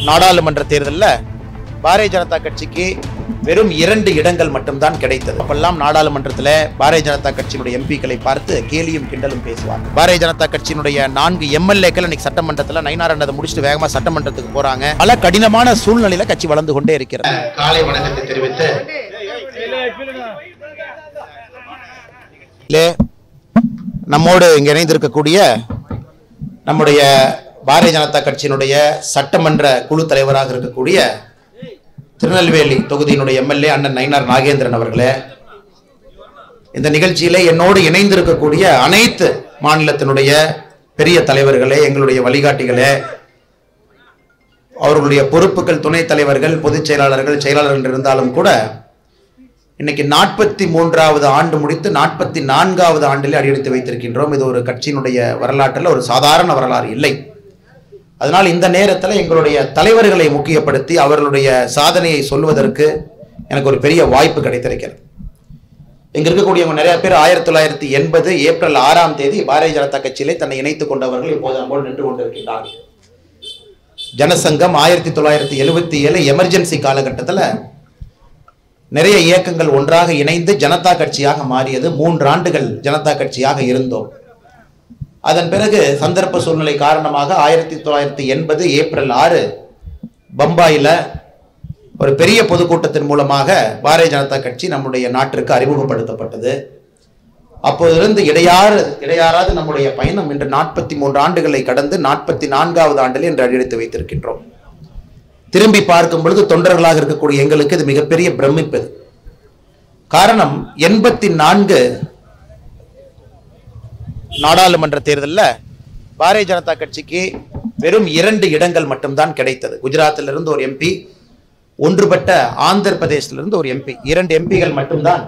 நாடாளுமன்ற தேர்தலில் பாரதிய ஜனதா கட்சிக்கு வெறும் இரண்டு இடங்கள் மட்டும்தான் கிடைத்தது அப்பெல்லாம் நாடாளுமன்றத்தில் பாரதிய ஜனதா கட்சியினுடைய எம்பிக்களை பார்த்து கேலியும் கிண்டலும் பேசுவாங்க பாரதிய ஜனதா கட்சியினுடைய நான்கு எம்எல்ஏக்கள் இன்னைக்கு சட்டமன்றத்தில் நைனாரண்டதை முடிச்சுட்டு வேகமா சட்டமன்றத்துக்கு போறாங்க பல கடினமான சூழ்நிலையில கட்சி வளர்ந்து கொண்டே இருக்கிறது காலை வணக்கத்தை தெரிவித்து இதிலே நம்மோடு இங்க இணைந்திருக்கக்கூடிய நம்முடைய பாரதிய ஜனதா கட்சியினுடைய சட்டமன்ற குழு தலைவராக இருக்கக்கூடிய திருநெல்வேலி தொகுதியினுடைய எம்எல்ஏ அண்ணன் நயினார் நாகேந்திரன் அவர்களே இந்த நிகழ்ச்சியிலே என்னோடு இணைந்திருக்கக்கூடிய அனைத்து மாநிலத்தினுடைய பெரிய தலைவர்களே எங்களுடைய வழிகாட்டிகளே அவர்களுடைய பொறுப்புகள் துணைத் தலைவர்கள் பொதுச் செயலாளர்கள் செயலாளர்கள் இருந்தாலும் கூட இன்னைக்கு நாற்பத்தி மூன்றாவது ஆண்டு முடித்து நாற்பத்தி நான்காவது ஆண்டிலே அடியெடுத்து வைத்திருக்கின்றோம் இது ஒரு கட்சியினுடைய வரலாற்றில் ஒரு சாதாரண வரலாறு இல்லை அதனால் இந்த நேரத்தில் எங்களுடைய தலைவர்களை முக்கியப்படுத்தி அவர்களுடைய சாதனையை சொல்வதற்கு எனக்கு ஒரு பெரிய வாய்ப்பு கிடைத்திருக்கிறது இங்க இருக்கக்கூடியவங்க நிறைய பேர் ஆயிரத்தி தொள்ளாயிரத்தி எண்பது ஏப்ரல் ஆறாம் தேதி பாரதிய ஜனதா கட்சியிலே தன்னை இணைத்துக் கொண்டவர்கள் இப்போது நம்மோடு நின்று கொண்டிருக்கின்றார்கள் ஜனசங்கம் ஆயிரத்தி தொள்ளாயிரத்தி எழுபத்தி ஏழு எமர்ஜென்சி காலகட்டத்தில் நிறைய இயக்கங்கள் ஒன்றாக இணைந்து ஜனதா கட்சியாக மாறியது மூன்று ஆண்டுகள் ஜனதா கட்சியாக இருந்தோம் அதன் பிறகு சந்தர்ப்ப சூழ்நிலை காரணமாக ஆயிரத்தி தொள்ளாயிரத்தி எண்பது ஏப்ரல் ஆறு பம்பாயில ஒரு பெரிய பொதுக்கூட்டத்தின் மூலமாக பாரதிய ஜனதா கட்சி நம்முடைய நாட்டிற்கு அறிமுகப்படுத்தப்பட்டது அப்போதிருந்து இடையாறு இடையாறாது நம்முடைய பயணம் இன்று நாற்பத்தி மூன்று ஆண்டுகளை கடந்து நாற்பத்தி நான்காவது ஆண்டில் இன்று அடியெடுத்து வைத்திருக்கின்றோம் திரும்பி பார்க்கும் பொழுது தொண்டர்களாக இருக்கக்கூடிய எங்களுக்கு இது மிகப்பெரிய பிரமிப்பு இது. காரணம் எண்பத்தி நான்கு நாடாளுமன்ற தேர்தலில் பாரதிய ஜனதா கட்சிக்கு வெறும் இரண்டு இடங்கள் மட்டும்தான் கிடைத்தது குஜராத்தில் இருந்து ஒரு எம்பி ஒன்றுபட்ட ஆந்திர பிரதேசத்திலிருந்து ஒரு எம்பி இரண்டு எம்பிகள் மட்டும்தான்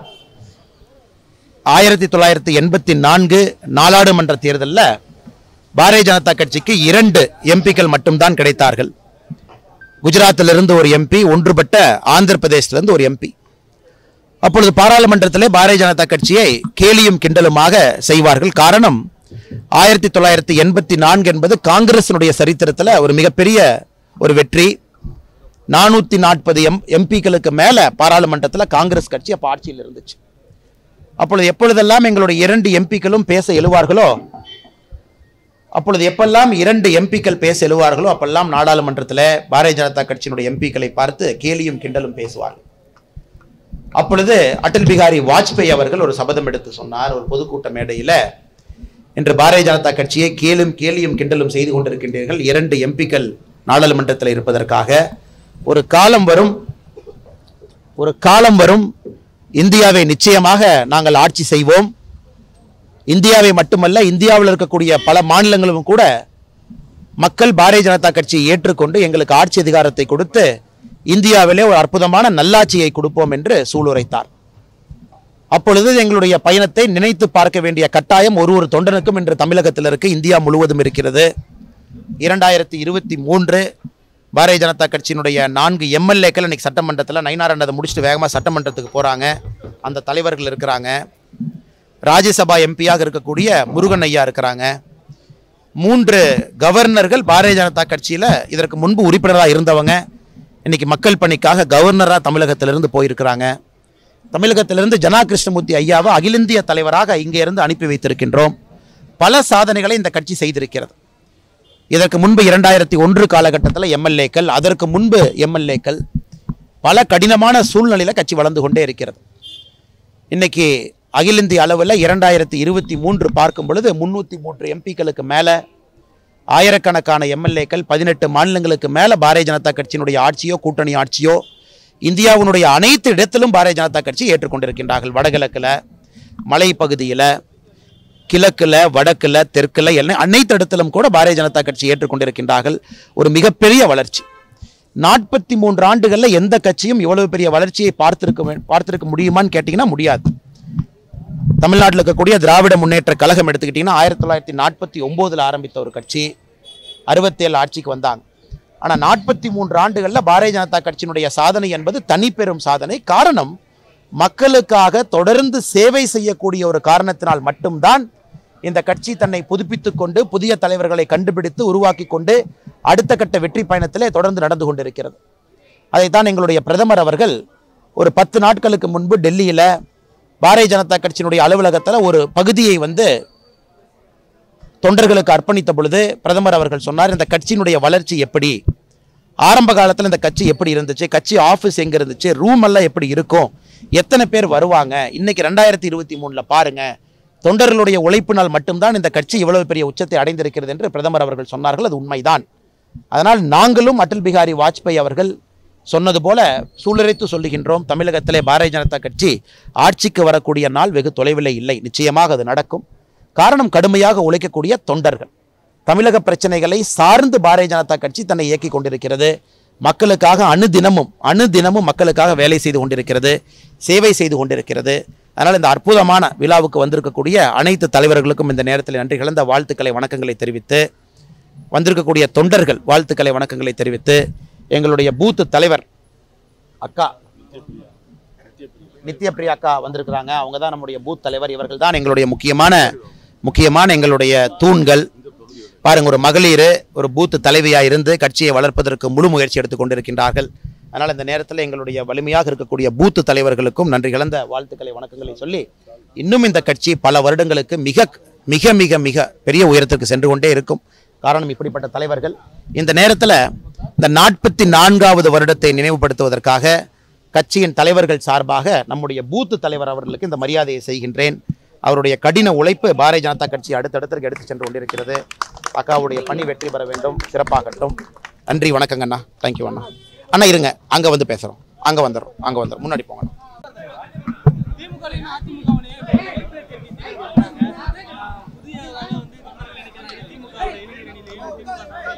ஆயிரத்தி தொள்ளாயிரத்தி எண்பத்தி நான்கு நாடாளுமன்ற தேர்தலில் பாரதிய ஜனதா கட்சிக்கு இரண்டு எம்பிக்கள் மட்டும்தான் கிடைத்தார்கள் குஜராத்திலிருந்து ஒரு எம்பி ஒன்றுபட்ட ஆந்திர பிரதேசத்திலிருந்து ஒரு எம்பி அப்பொழுது பாராளுமன்றத்திலே பாரதிய ஜனதா கட்சியை கேலியும் கிண்டலுமாக செய்வார்கள் காரணம் ஆயிரத்தி தொள்ளாயிரத்தி எண்பத்தி நான்கு என்பது காங்கிரசினுடைய சரித்திரத்தில் ஒரு மிகப்பெரிய ஒரு வெற்றி நானூத்தி நாற்பது எம் எம்பிக்களுக்கு மேல பாராளுமன்றத்தில் காங்கிரஸ் கட்சி அப்ப ஆட்சியில் இருந்துச்சு அப்பொழுது எப்பொழுதெல்லாம் எங்களுடைய இரண்டு எம்பிக்களும் பேச எழுவார்களோ அப்பொழுது எப்பெல்லாம் இரண்டு எம்பிக்கள் பேச எழுவார்களோ அப்பெல்லாம் நாடாளுமன்றத்தில் பாரதிய ஜனதா கட்சியினுடைய எம்பிக்களை பார்த்து கேலியும் கிண்டலும் பேசுவார்கள் அப்பொழுது அடல் பிகாரி வாஜ்பாய் அவர்கள் ஒரு சபதம் எடுத்து சொன்னார் ஒரு பொதுக்கூட்ட மேடையில் இன்று பாரதிய ஜனதா கட்சியை கேலும் கேலியும் கிண்டலும் செய்து கொண்டிருக்கின்றீர்கள் இரண்டு எம்பிக்கள் நாடாளுமன்றத்தில் இருப்பதற்காக ஒரு காலம் வரும் ஒரு காலம் வரும் இந்தியாவை நிச்சயமாக நாங்கள் ஆட்சி செய்வோம் இந்தியாவை மட்டுமல்ல இந்தியாவில் இருக்கக்கூடிய பல மாநிலங்களும் கூட மக்கள் பாரதிய ஜனதா கட்சியை ஏற்றுக்கொண்டு எங்களுக்கு ஆட்சி அதிகாரத்தை கொடுத்து இந்தியாவிலே ஒரு அற்புதமான நல்லாட்சியை கொடுப்போம் என்று சூளுரைத்தார் அப்பொழுது எங்களுடைய பயணத்தை நினைத்து பார்க்க வேண்டிய கட்டாயம் ஒரு ஒரு தொண்டனுக்கும் இன்று தமிழகத்தில் இருக்கு இந்தியா முழுவதும் இருக்கிறது இரண்டாயிரத்தி இருபத்தி மூன்று பாரதிய ஜனதா கட்சியினுடைய நான்கு எம்எல்ஏக்கள் இன்னைக்கு சட்டமன்றத்தில் நைனாரண்டதை முடிச்சுட்டு வேகமாக சட்டமன்றத்துக்கு போகிறாங்க அந்த தலைவர்கள் இருக்கிறாங்க ராஜ்யசபா எம்பியாக இருக்கக்கூடிய முருகன் ஐயா இருக்கிறாங்க மூன்று கவர்னர்கள் பாரதிய ஜனதா கட்சியில் இதற்கு முன்பு உறுப்பினராக இருந்தவங்க இன்னைக்கு மக்கள் பணிக்காக கவர்னராக தமிழகத்திலிருந்து போயிருக்கிறாங்க தமிழகத்திலிருந்து ஜனா கிருஷ்ணமூர்த்தி ஐயாவை அகில இந்திய தலைவராக இங்கே இருந்து அனுப்பி வைத்திருக்கின்றோம் பல சாதனைகளை இந்த கட்சி செய்திருக்கிறது இதற்கு முன்பு இரண்டாயிரத்தி ஒன்று காலகட்டத்தில் எம்எல்ஏக்கள் அதற்கு முன்பு எம்எல்ஏக்கள் பல கடினமான சூழ்நிலையில் கட்சி வளர்ந்து கொண்டே இருக்கிறது இன்னைக்கு அகில இந்திய அளவில் இரண்டாயிரத்தி இருபத்தி மூன்று பார்க்கும் பொழுது முன்னூற்றி மூன்று எம்பிக்களுக்கு மேலே ஆயிரக்கணக்கான எம்எல்ஏக்கள் பதினெட்டு மாநிலங்களுக்கு மேலே பாரதிய ஜனதா கட்சியினுடைய ஆட்சியோ கூட்டணி ஆட்சியோ இந்தியாவினுடைய அனைத்து இடத்திலும் பாரதிய ஜனதா கட்சி ஏற்றுக்கொண்டிருக்கின்றார்கள் வடகிழக்கில் மலைப்பகுதியில் கிழக்கில் வடக்கில் தெற்கில் எல்லாம் அனைத்து இடத்திலும் கூட பாரதிய ஜனதா கட்சி ஏற்றுக்கொண்டிருக்கின்றார்கள் ஒரு மிகப்பெரிய வளர்ச்சி நாற்பத்தி மூன்று ஆண்டுகளில் எந்த கட்சியும் இவ்வளவு பெரிய வளர்ச்சியை பார்த்திருக்க வே- பார்த்திருக்க முடியுமான்னு கேட்டிங்கன்னா முடியாது தமிழ்நாட்டில் இருக்கக்கூடிய திராவிட முன்னேற்ற கழகம் எடுத்துக்கிட்டிங்கன்னா ஆயிரத்தி தொள்ளாயிரத்தி நாற்பத்தி ஒம்போதில் ஆரம்பித்த ஒரு கட்சி அறுபத்தேழு ஆட்சிக்கு வந்தாங்க ஆனால் நாற்பத்தி மூன்று ஆண்டுகளில் பாரதிய ஜனதா கட்சியினுடைய சாதனை என்பது தனிப்பெரும் சாதனை காரணம் மக்களுக்காக தொடர்ந்து சேவை செய்யக்கூடிய ஒரு காரணத்தினால் மட்டும்தான் இந்த கட்சி தன்னை புதுப்பித்துக் கொண்டு புதிய தலைவர்களை கண்டுபிடித்து உருவாக்கி கொண்டு அடுத்த கட்ட வெற்றி பயணத்திலே தொடர்ந்து நடந்து கொண்டிருக்கிறது அதைத்தான் எங்களுடைய பிரதமர் அவர்கள் ஒரு பத்து நாட்களுக்கு முன்பு டெல்லியில் பாரதிய ஜனதா கட்சியினுடைய அலுவலகத்தில் ஒரு பகுதியை வந்து தொண்டர்களுக்கு அர்ப்பணித்த பொழுது பிரதமர் அவர்கள் சொன்னார் இந்த கட்சியினுடைய வளர்ச்சி எப்படி ஆரம்ப காலத்தில் இந்த கட்சி எப்படி இருந்துச்சு கட்சி ஆஃபீஸ் எங்கே இருந்துச்சு ரூம் எல்லாம் எப்படி இருக்கும் எத்தனை பேர் வருவாங்க இன்னைக்கு ரெண்டாயிரத்தி இருபத்தி மூணில் பாருங்க தொண்டர்களுடைய உழைப்பினால் மட்டும்தான் இந்த கட்சி இவ்வளவு பெரிய உச்சத்தை அடைந்திருக்கிறது என்று பிரதமர் அவர்கள் சொன்னார்கள் அது உண்மைதான் அதனால் நாங்களும் அடல் பிகாரி வாஜ்பாய் அவர்கள் சொன்னது போல சூளுரைத்து சொல்லுகின்றோம் தமிழகத்திலே பாரதிய ஜனதா கட்சி ஆட்சிக்கு வரக்கூடிய நாள் வெகு தொலைவில் இல்லை நிச்சயமாக அது நடக்கும் காரணம் கடுமையாக உழைக்கக்கூடிய தொண்டர்கள் தமிழக பிரச்சனைகளை சார்ந்து பாரதிய ஜனதா கட்சி தன்னை இயக்கி கொண்டிருக்கிறது மக்களுக்காக அணுதினமும் அணுதினமும் மக்களுக்காக வேலை செய்து கொண்டிருக்கிறது சேவை செய்து கொண்டிருக்கிறது அதனால் இந்த அற்புதமான விழாவுக்கு வந்திருக்கக்கூடிய அனைத்து தலைவர்களுக்கும் இந்த நேரத்தில் நன்றி கலந்த வாழ்த்துக்களை வணக்கங்களை தெரிவித்து வந்திருக்கக்கூடிய தொண்டர்கள் வாழ்த்துக்களை வணக்கங்களை தெரிவித்து எங்களுடைய பூத்து தலைவர் அக்கா நித்யபிரியா அக்கா வந்திருக்கிறாங்க அவங்க தான் நம்முடைய பூத் தலைவர் இவர்கள் தான் எங்களுடைய முக்கியமான முக்கியமான எங்களுடைய தூண்கள் பாருங்க ஒரு மகளிர் ஒரு பூத் தலைவியா இருந்து கட்சியை வளர்ப்பதற்கு முழு முயற்சி எடுத்துக் கொண்டிருக்கின்றார்கள் அதனால் இந்த நேரத்தில் எங்களுடைய வலிமையாக இருக்கக்கூடிய பூத் தலைவர்களுக்கும் நன்றி கலந்த வாழ்த்துக்களை வணக்கங்களை சொல்லி இன்னும் இந்த கட்சி பல வருடங்களுக்கு மிக மிக மிக மிக பெரிய உயரத்திற்கு சென்று கொண்டே இருக்கும் காரணம் இப்படிப்பட்ட தலைவர்கள் இந்த நேரத்தில் இந்த நாற்பத்தி நான்காவது வருடத்தை நினைவுபடுத்துவதற்காக கட்சியின் தலைவர்கள் சார்பாக நம்முடைய பூத்து தலைவர் அவர்களுக்கு இந்த மரியாதையை செய்கின்றேன் அவருடைய கடின உழைப்பு பாரதிய ஜனதா கட்சி அடுத்தடுத்திற்கு எடுத்து சென்று கொண்டிருக்கிறது அக்காவுடைய பணி வெற்றி பெற வேண்டும் சிறப்பாகட்டும் நன்றி வணக்கங்க அண்ணா தேங்க்யூ அண்ணா அண்ணா இருங்க அங்கே வந்து பேசுகிறோம் அங்கே வந்துடுறோம் அங்கே வந்துடும் முன்னாடி போங்க திமுக அதிமுகவிலேயே புதியதாக வந்து தமிழர்கள் நினைக்கிறாங்க திமுக இளைஞரணியிலையும் திமுக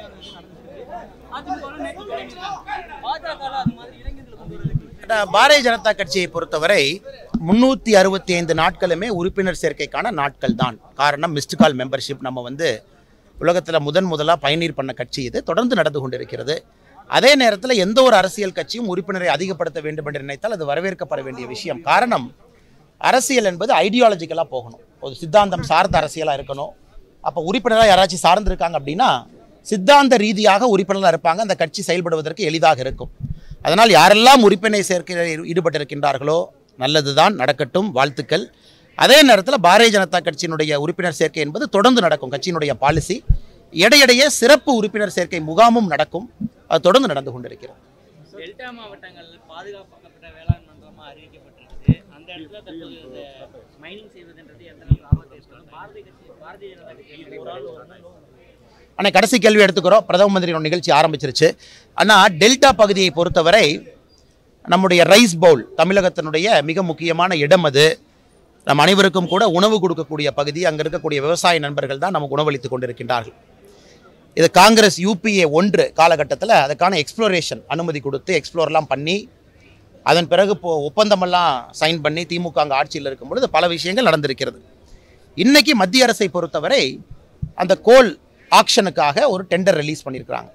அதிமுக நேற்று தொடங்கியிருக்காங்க பாஜக அது மாதிரி இளைஞர்களை கொண்டு வரதுக்கு அண்ணா, பாரதிய ஜனதா கட்சியை பொறுத்தவரை முன்னூற்றி அறுபத்தி ஐந்து நாட்களுமே உறுப்பினர் சேர்க்கைக்கான நாட்கள் தான் காரணம் மிஸ்டு கால் மெம்பர்ஷிப் நம்ம வந்து உலகத்தில் முதன் முதலாக பயனீர் பண்ண கட்சி இது தொடர்ந்து நடந்து கொண்டிருக்கிறது அதே நேரத்தில் எந்த ஒரு அரசியல் கட்சியும் உறுப்பினரை அதிகப்படுத்த வேண்டும் என்று நினைத்தால் அது வரவேற்கப்பட வேண்டிய விஷயம் காரணம் அரசியல் என்பது ஐடியாலஜிக்கலாக போகணும் ஒரு சித்தாந்தம் சார்ந்த அரசியலாக இருக்கணும் அப்போ உறுப்பினராக யாராச்சும் சார்ந்திருக்காங்க அப்படின்னா சித்தாந்த ரீதியாக உறுப்பினராக இருப்பாங்க அந்த கட்சி செயல்படுவதற்கு எளிதாக இருக்கும் அதனால் யாரெல்லாம் உறுப்பினர் சேர்க்கையில் ஈடுபட்டிருக்கின்றார்களோ நல்லதுதான் நடக்கட்டும் வாழ்த்துக்கள் அதே நேரத்தில் பாரதிய ஜனதா கட்சியினுடைய உறுப்பினர் சேர்க்கை என்பது தொடர்ந்து நடக்கும் கட்சியினுடைய பாலிசி இடையிடையே சிறப்பு உறுப்பினர் சேர்க்கை முகாமும் நடக்கும் அது தொடர்ந்து நடந்து கொண்டிருக்கிறது டெல்டா மாவட்டங்கள் பாதுகாக்கப்பட்ட வேளாண் மண்டலமா அறிவிக்கப்பட்டிருக்கு அந்த இடத்துல தற்போது இந்த மைனிங் செய்வதுன்றது எந்த அளவுக்கு ஆபத்து ஏற்படும் பாரதிய கட்சி பாரதிய ஜனதா கட்சி ஒரு ஆள் ஒரு அண்ணா கடைசி கேள்வி எடுத்துக்கிறோம் பிரதம மந்திரியோட நிகழ்ச்சி ஆரம்பிச்சிருச்சு அண்ணா டெல்டா பகுதியை பொறுத்தவரை நம்முடைய ரைஸ் பவுல் தமிழகத்தினுடைய மிக முக்கியமான இடம் அது நம் அனைவருக்கும் கூட உணவு கொடுக்கக்கூடிய பகுதி அங்கே இருக்கக்கூடிய விவசாய நண்பர்கள் தான் நமக்கு உணவளித்துக் கொண்டிருக்கின்றார்கள் இது காங்கிரஸ் யூபிஏ ஒன்று காலகட்டத்தில் அதுக்கான எக்ஸ்ப்ளோரேஷன் அனுமதி கொடுத்து எக்ஸ்ப்ளோர்லாம் பண்ணி அதன் பிறகு இப்போ ஒப்பந்தமெல்லாம் சைன் பண்ணி திமுக அங்கே ஆட்சியில் இருக்கும் பொழுது பல விஷயங்கள் நடந்திருக்கிறது இன்னைக்கு மத்திய அரசை பொறுத்தவரை அந்த கோல் ஆக்ஷனுக்காக ஒரு டெண்டர் ரிலீஸ் பண்ணியிருக்கிறாங்க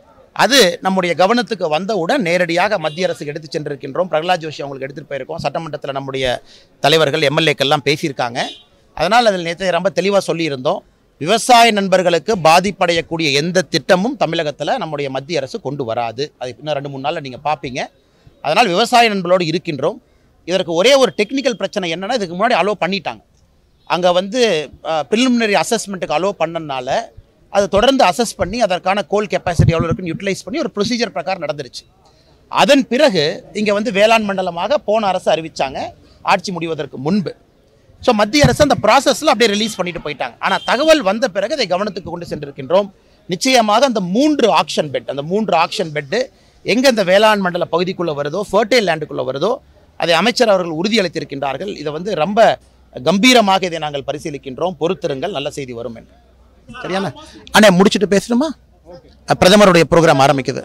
அது நம்முடைய கவனத்துக்கு வந்தவுடன் நேரடியாக மத்திய அரசுக்கு எடுத்து சென்றிருக்கின்றோம் பிரகலாத் ஜோஷி அவங்களுக்கு எடுத்துகிட்டு போயிருக்கோம் சட்டமன்றத்தில் நம்முடைய தலைவர்கள் எம்எல்ஏக்கள்லாம் பேசியிருக்காங்க அதனால் அதில் நேற்று ரொம்ப தெளிவாக சொல்லியிருந்தோம் விவசாய நண்பர்களுக்கு பாதிப்படையக்கூடிய எந்த திட்டமும் தமிழகத்தில் நம்முடைய மத்திய அரசு கொண்டு வராது அது இன்னும் ரெண்டு மூணு நாளில் நீங்கள் பார்ப்பீங்க அதனால் விவசாய நண்பர்களோடு இருக்கின்றோம் இதற்கு ஒரே ஒரு டெக்னிக்கல் பிரச்சனை என்னன்னா இதுக்கு முன்னாடி அலோவ் பண்ணிட்டாங்க அங்கே வந்து ப்ரிலிமினரி அசஸ்மெண்ட்டுக்கு அலோவ் பண்ணனால அது தொடர்ந்து அசஸ் பண்ணி அதற்கான கோல் கெப்பாசிட்டி எவ்வளோ இருக்குன்னு யூட்டிலைஸ் பண்ணி ஒரு ப்ரொசீஜர் பிரகாரம் நடந்துருச்சு அதன் பிறகு இங்கே வந்து வேளாண் மண்டலமாக போன அரசு அறிவிச்சாங்க ஆட்சி முடிவதற்கு முன்பு ஸோ மத்திய அரசு அந்த ப்ராசஸில் அப்படியே ரிலீஸ் பண்ணிட்டு போயிட்டாங்க ஆனால் தகவல் வந்த பிறகு அதை கவனத்துக்கு கொண்டு சென்றிருக்கின்றோம் நிச்சயமாக அந்த மூன்று ஆக்ஷன் பெட் அந்த மூன்று ஆக்ஷன் பெட்டு எங்கே இந்த வேளாண் மண்டல பகுதிக்குள்ளே வருதோ ஃபர்டைல் லேண்டுக்குள்ளே வருதோ அதை அமைச்சர் அவர்கள் உறுதியளித்திருக்கின்றார்கள் இதை வந்து ரொம்ப கம்பீரமாக இதை நாங்கள் பரிசீலிக்கின்றோம் பொறுத்திருங்கள் நல்ல செய்தி வரும் என்று சரியாண்ணா அண்ணே முடிச்சுட்டு பேசணுமா அஹ், பிரதமருடைய ப்ரோக்ராம் ஆரம்பிக்குது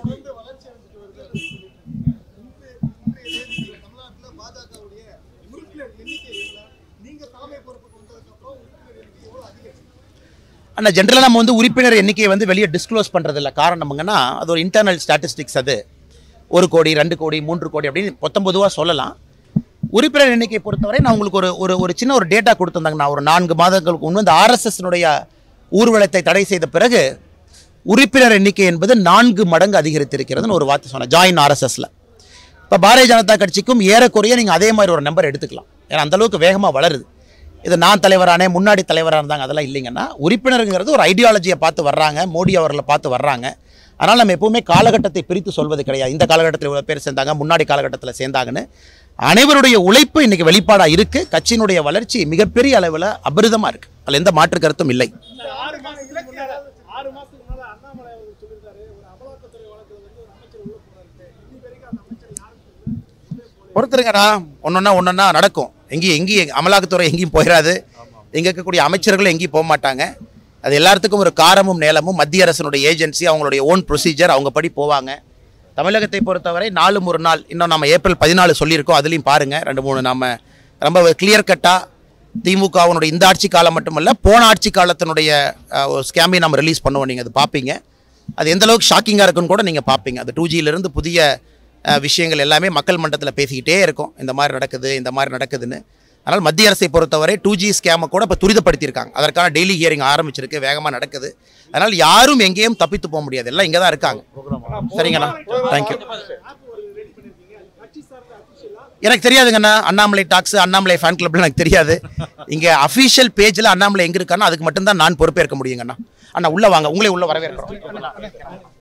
அண்ணா ஜென்ரலாக நம்ம வந்து உறுப்பினர் எண்ணிக்கையை வந்து வெளியே டிஸ்க்ளோஸ் பண்ணுறதில்ல காரணம்ங்கன்னா அது ஒரு இன்டர்னல் ஸ்டாட்டிஸ்டிக்ஸ் அது ஒரு கோடி ரெண்டு கோடி மூன்று கோடி அப்படின்னு பொத்தம் பொதுவாக சொல்லலாம் உறுப்பினர் எண்ணிக்கை பொறுத்தவரை நான் உங்களுக்கு ஒரு ஒரு ஒரு சின்ன ஒரு டேட்டா கொடுத்துருந்தாங்க நான் ஒரு நான்கு மாதங்களுக்கு முன்பு இந்த ஆர்எஸ்எஸ்னுடைய ஊர்வலத்தை தடை செய்த பிறகு உறுப்பினர் எண்ணிக்கை என்பது நான்கு மடங்கு அதிகரித்திருக்கிறதுன்னு ஒரு வார்த்தை சொன்னேன் ஜாயின் ஆர்எஸ்எஸ்ல இப்போ பாரதிய ஜனதா கட்சிக்கும் ஏறக்குறைய நீங்கள் அதே மாதிரி ஒரு நம்பர் எடுத்துக்கலாம் ஏன்னா அந்த அளவுக்கு வேகமாக வளருது இது நான் தலைவரானே முன்னாடி தலைவராக இருந்தாங்க அதெல்லாம் இல்லைங்கன்னா உறுப்பினருங்கிறது ஒரு ஐடியாலஜியை பார்த்து வர்றாங்க மோடி அவர்களை பார்த்து வர்றாங்க அதனால் நம்ம எப்பவுமே காலகட்டத்தை பிரித்து சொல்வது கிடையாது இந்த காலகட்டத்தில் இவ்வளோ பேர் சேர்ந்தாங்க முன்னாடி காலகட்டத்தில் சேர்ந்தாங்கன்னு அனைவருடைய உழைப்பு இன்னைக்கு வெளிப்பாடாக இருக்கு கட்சியினுடைய வளர்ச்சி மிகப்பெரிய அளவில் அபரிதமாக இருக்கு அதில் எந்த மாற்று கருத்தும் இல்லை இந்த ஆறு மாசத்துக்கு முன்னால ஆறு மாசத்துக்கு முன்னால அண்ணாமலை அவர்கள் சொல்லியிருக்காரு ஒரு அமலாக்கத்துறை வழக்குல வந்து ஒரு அமைச்சர் உள்ள போறாரு இன்னி வரைக்கும் அந்த அமைச்சர் யாரும் பொறுத்துருங்கண்ணா ஒன்றொன்னா ஒன்றொன்னா நடக்கும் எங்கேயும் எங்கேயும் அமலாக்கத்துறை எங்கேயும் போயிடாது இங்கே இருக்கக்கூடிய அமைச்சர்கள் எங்கேயும் போக மாட்டாங்க அது எல்லாத்துக்கும் ஒரு காரமும் நேலமும் மத்திய அரசினுடைய ஏஜென்சி அவங்களுடைய ஓன் ப்ரொசீஜர் அவங்க படி போவாங்க தமிழகத்தை பொறுத்தவரை நாலு ஒரு நாள் இன்னும் நம்ம ஏப்ரல் பதினாலு சொல்லியிருக்கோம் அதுலேயும் பாருங்கள் ரெண்டு மூணு நம்ம ரொம்ப கிளியர் கட்டாக திமுகவினுடைய இந்த ஆட்சி காலம் மட்டுமல்ல போன ஆட்சி காலத்தினுடைய அஹ், ஒரு ஸ்கேமையும் நம்ம ரிலீஸ் பண்ணுவோம் நீங்கள் அது பார்ப்பீங்க அது எந்த அளவுக்கு ஷாக்கிங்காக இருக்குன்னு கூட நீங்கள் பார்ப்பீங்க அது டூ ஜியிலிருந்து புதிய அஹ், விஷயங்கள் எல்லாமே மக்கள் மன்றத்தில் பேசிக்கிட்டே இருக்கும் இந்த மாதிரி நடக்குது இந்த மாதிரி நடக்குதுன்னு அதனால் மத்திய அரசை பொறுத்தவரை டூ ஜி ஸ்கேமை கூட இப்போ துரிதப்படுத்தியிருக்காங்க அதற்கான டெய்லி ஹியரிங் ஆரம்பிச்சிருக்கு வேகமாக நடக்குது அதனால் யாரும் எங்கேயும் தப்பித்து போக முடியாது எல்லாம் இங்கே தான் இருக்காங்க சரிங்கண்ணா தேங்க்யூ எனக்கு தெரியாதுங்கண்ணா அண்ணாமலை டாக்ஸ் அண்ணாமலை ஃபேன் கிளப்ல எனக்கு தெரியாது இங்கே அஃபீஷியல் பேஜில் அண்ணாமலை எங்கே இருக்கானோ அதுக்கு மட்டும்தான் நான் பொறுப்பேற்க முடியுங்கண்ணா அண்ணா உள்ள வாங்க உங்களே உள்ள வரவேற்கிறோம்